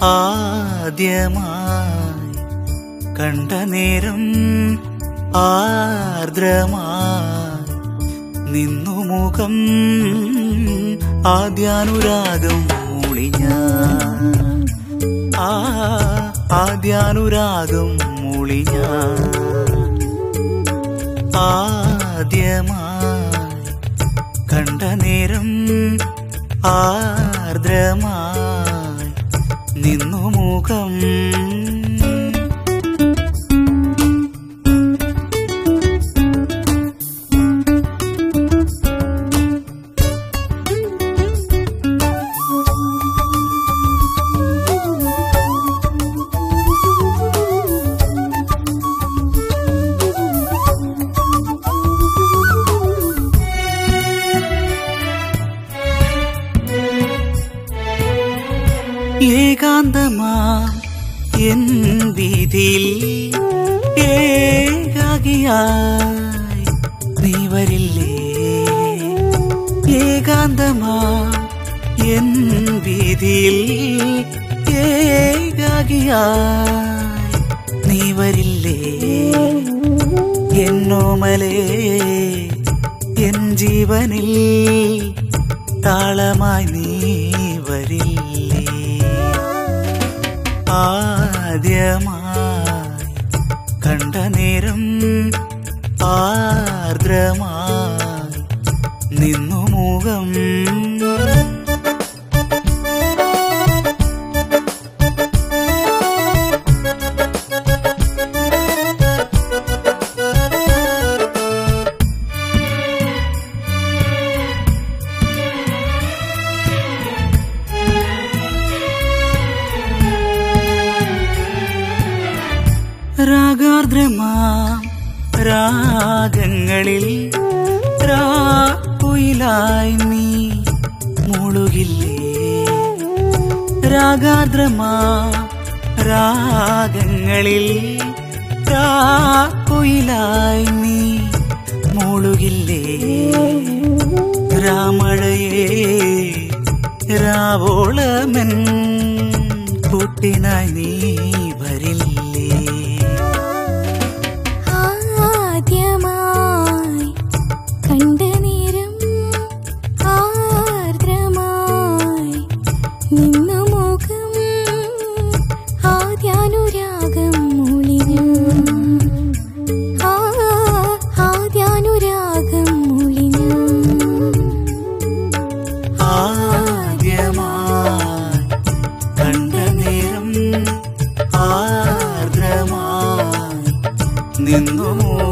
ആദ്യമായി കണ്ട നേരം ആർദ്രമായി നിന്നു മുഖം ആദ്യാനുരാഗം മൂളിഞ്ഞ ആ ആദ്യാനുരാഗം മൂളിഞ്ഞ ആദ്യമായി കണ്ട നേരം ആർദ്രമായി നിന്നു മുഖം ഏകാന്തമാ എൻ വീതിയിൽ ഏകാകിയായി നീ വരില്ലേ ഏകാന്തമാ എൻ വീതിയിൽ ഏകാകിയായി നീ വരില്ലേ എന്നോമലേ എൻ ജീവനിൽ താളമായി നീ വരില്ലേ ആദ്യമായി കണ്ട നേരം ആർദ്രമായി നിന്നു മുഖം രാഗാർദ്രമാം രാഗങ്ങളിൽ രാക്കുയിലായി നീ മുളുകില്ലേ രാഗാർദ്രമാം രാഗങ്ങളിൽ രാക്കുയിലായി നീ മുളുകില്ലേ രാമഴയേ രാവോളമൻ കൂട്ടിനായി നീ വരില്ലേ ആദ്യമായി കണ്ട നേരം ആർദ്രമായി നിന്നു മുഖം ആദ്യാനുരാഗം മൂളിഞ്ഞു ആ ആദ്യാനുരാഗം മൂളിഞ്ഞു ആദ്യമായി കണ്ട നേരം ആർദ്രമായി നിന്നു